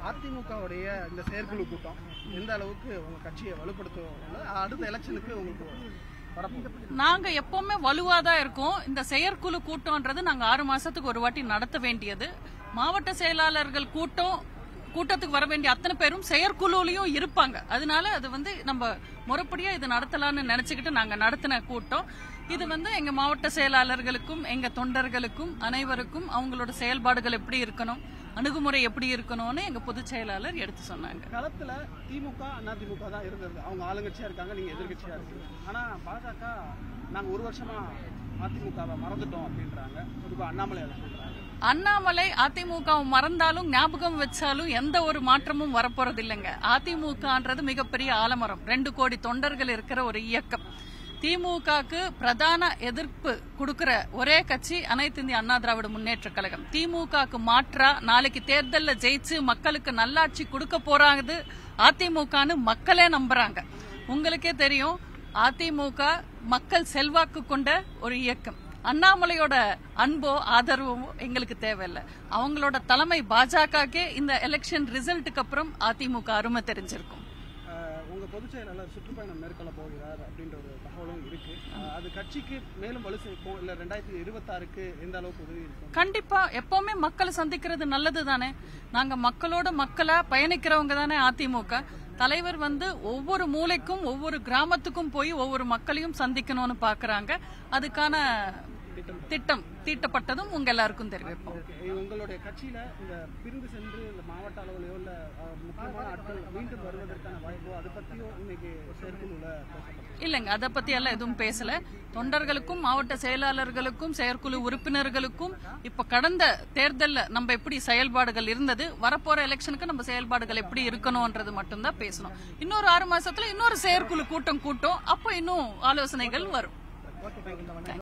அதிமுகவுடைய இந்த செயற்குழு கூட்டம் எந்த அளவுக்கு உங்க கட்சியை வலுப்படுத்தும் அடுத்த எலெக்ஷனுக்கு உங்களுக்கு பரப்பு நாங்க எப்பவுமே வலுவா தான் இருக்கோம் இந்த செயற்குழு கூட்டம்ன்றது நாங்க ஆறு மாசத்துக்கு ஒரு வாட்டி நடத்த வேண்டியது மாவட்ட செயலாளர்கள் கூட்டம் கூட்டத்துக்கு வர வேண்டிய அத்தனை பேரும் செயற்குழுலயும் இருப்பாங்க அதனால அது வந்து நம்ம முறைப்படியா இது நடத்தலாம்னு நினைச்சுக்கிட்டு நாங்க நடத்தின கூட்டம் இது வந்து எங்க மாவட்ட செயலாளர்களுக்கும் எங்க தொண்டர்களுக்கும் அனைவருக்கும் அவங்களோட செயல்பாடுகள் எப்படி இருக்கணும் அணுகுமுறை எப்படி இருக்கணும்னு எங்க பொதுச் செயலாளர் எடுத்து சொன்னாங்க களத்துல திமுக அதிமுக தான் இருந்தது அவங்க ஆளுங்கட்சியா இருக்காங்க நீங்க எதிர்கட்சியா இருக்கீங்க ஆனா பாஜக நாங்க ஒரு வருஷமா அதிமுகவை மறந்துட்டோம் அப்படின்றாங்க குறிப்பா அண்ணாமலை அதை சொல்றாங்க அண்ணாமலை அதிமுக மறந்தாலும் ஞாபகம் வச்சாலும் எந்த ஒரு மாற்றமும் வரப்போறது இல்லைங்க அதிமுகன்றது மிகப்பெரிய ஆலமரம் ரெண்டு கோடி தொண்டர்கள் இருக்கிற ஒரு இயக்கம் திமுகக்கு பிரதான எதிர்ப்பு கொடுக்கிற ஒரே கட்சி அனைத்து இந்திய அண்ணா திராவிட முன்னேற்ற கழகம் திமுகக்கு மாற்றா நாளைக்கு தேர்தல்ல ஜெயிச்சு மக்களுக்கு நல்லாட்சி கொடுக்க போறாங்க அதிமுகன்னு மக்களே நம்புறாங்க உங்களுக்கே தெரியும் அதிமுக மக்கள் செல்வாக்கு கொண்ட ஒரு இயக்கம் அண்ணாமலையோட அன்போ ஆதரவோ எங்களுக்கு தேவையில்லை அவங்களோட தலைமை பாஜகக்கே இந்த எலெக்ஷன் ரிசல்ட்டுக்கு அப்புறம் அதிமுக அருமை தெரிஞ்சிருக்கும் அஹ், உங்க பொதுச் செயலாளர் சுற்றுப்பயணம் மேற்கொள்ள போகிறார் அப்படின்ற ஒரு தகவலும் இருக்கு அஹ், அது கட்சிக்கு மேலும் வலு சேர்க்கும் இல்ல ரெண்டாயிரத்தி இருபத்தாறுக்கு எந்த அளவுக்கு உதவி இருக்கும் கண்டிப்பா எப்பவுமே மக்களை சந்திக்கிறது நல்லது தானே நாங்க மக்களோட மக்களா பயணிக்கிறவங்க தானே அதிமுக தலைவர் வந்து ஒவ்வொரு மூலைக்கும் ஒவ்வொரு கிராமத்துக்கும் போய் ஒவ்வொரு மக்களையும் சந்திக்கணும்னு பாக்குறாங்க அதுக்கான திட்டம் தீட்டப்பட்டதும் உங்க எல்லாருக்கும் தெரிவிப்போம் ஓகே உங்களுடைய கட்சியில இந்த பிரிந்து சென்று இந்த மாவட்ட அளவுலயோ இல்ல அஹ், முக்கியமான ஆட்கள் மீண்டும் வருவதற்கான வாய்ப்போ அதை பத்தியோ இன்னைக்கு செயற்குழுல பேசப்பட்டது இல்லைங்க அதை பத்தி எல்லாம் எதுவும் பேசல தொண்டர்களுக்கும் மாவட்ட செயலாளர்களுக்கும் செயற்குழு உறுப்பினர்களுக்கும் இப்ப கடந்த தேர்தல்ல நம்ம எப்படி செயல்பாடுகள் இருந்தது வரப்போற எலெக்ஷனுக்கு நம்ம செயல்பாடுகள் எப்படி இருக்கணும்ன்றது மட்டும்தான் பேசணும் இன்னொரு ஆறு மாசத்துல இன்னொரு செயற்குழு கூட்டம் கூட்டம் அப்போ இன்னும் ஆலோசனைகள் வரும்